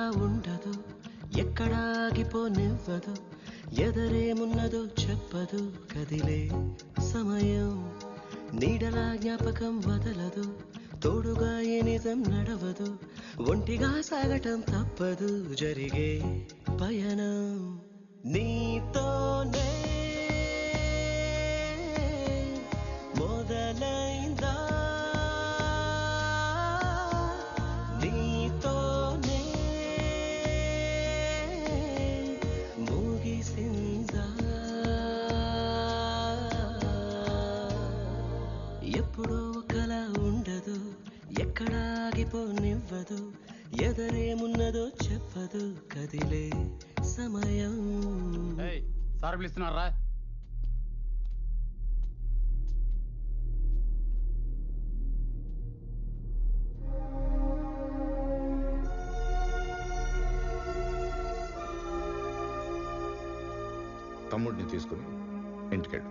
ఉండదు ఎక్కడా ఆగిపోనివ్వదు ఎదరేమున్నదో చెప్పదు కదిలే సమయం నీడలా జ్ఞాపకం వదలదు తోడుగా ఏ నిజం నడవదు ఒంటిగా సాగటం తప్పదు జరిగే పయనం నీతోనే మొదలైందా నీతోనే ముగిసిందా ఎప్పుడో ఒకలా ఉండదు ఎక్కడ ఆగిపోనివ్వదు ఎదరేమున్నదో చెప్పదు కదిలే సమయం సార్ పిలుస్తున్నారా తమ్ముడిని తీసుకుని ఇంటికెళ్ళు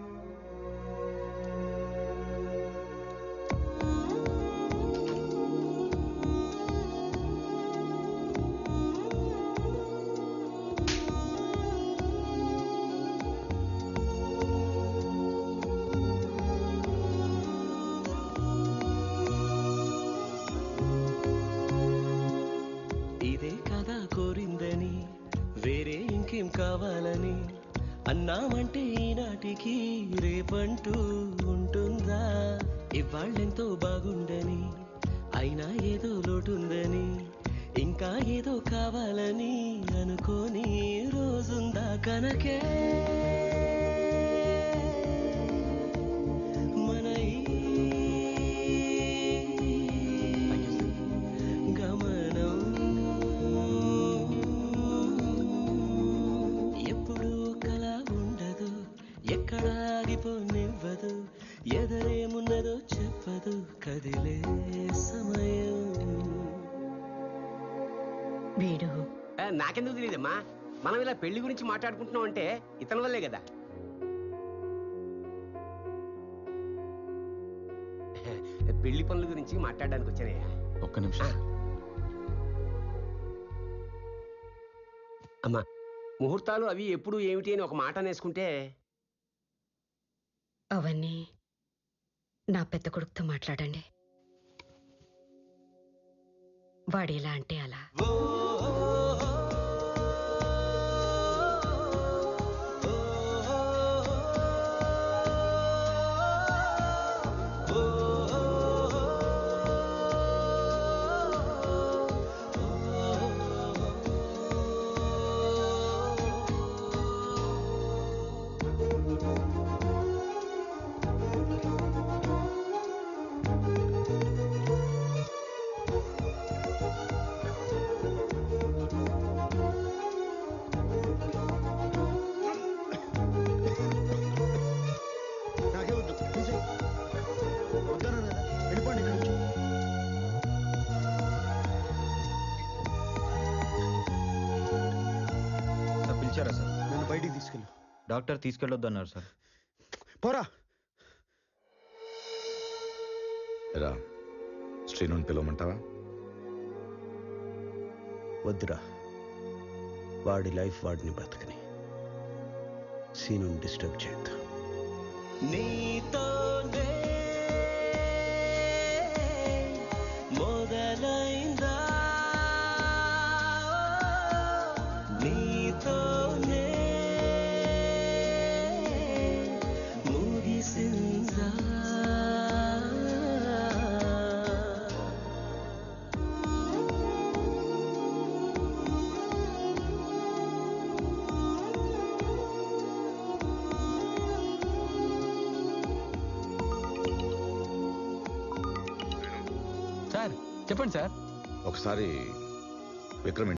ఇదే కదా కోరిందని వేరే ఇంకేం కావాలని అన్నామంటే ఈనాటికి రేపంటూ ఉంటుందా ఇవాళ్ళెంతో బాగుండని అయినా ఏదో లోటుందని ఇంకా ఏదో కావాలని అనుకోని రోజుందా కనకే మన ఈ గమనం ఎప్పుడు ఒకలా ఉండదు ఎక్కడ ఆగిపోనివ్వదు ఎదరేమున్నదో చెప్పదు కదిలే సమయం వీడు ఆ, నాకెందుకు తెలియదమ్మా మనం ఇలా పెళ్లి గురించి మాట్లాడుకుంటున్నాం అంటే ఇతని వల్లే కదా పెళ్లి పనుల గురించి మాట్లాడడానికి వచ్చానయ్యా ఒక్క నిమిషం అమ్మా ముహూర్తాలు అవి ఎప్పుడు ఏమిటి అని ఒక మాట అనేసుకుంటే అవన్నీ నా పెద్ద కొడుకుతో మాట్లాడండి వాడు ఎలా అంటే అలా నాకే వద్దు తీసేయ్. వద్దన్నా లేదా? వెళ్ళిపోండి ఇక్కడి నుంచి. సార్ పిలిచారా సార్ నన్ను బయటికి తీసుకెళ్ళు డాక్టర్ తీసుకెళ్ళొద్దు అన్నారు సార్ పోరా రా శ్రీనుని పిలవమంటావా వద్దురా వాడి లైఫ్ వాడిని బ్రతకని సీను డిస్టర్బ్ చేయొద్దు నీతోనే మొదలైందా నీతోనే ముగిసిందా సార్ చెప్పండి సార్ ఒకసారి విక్రమ్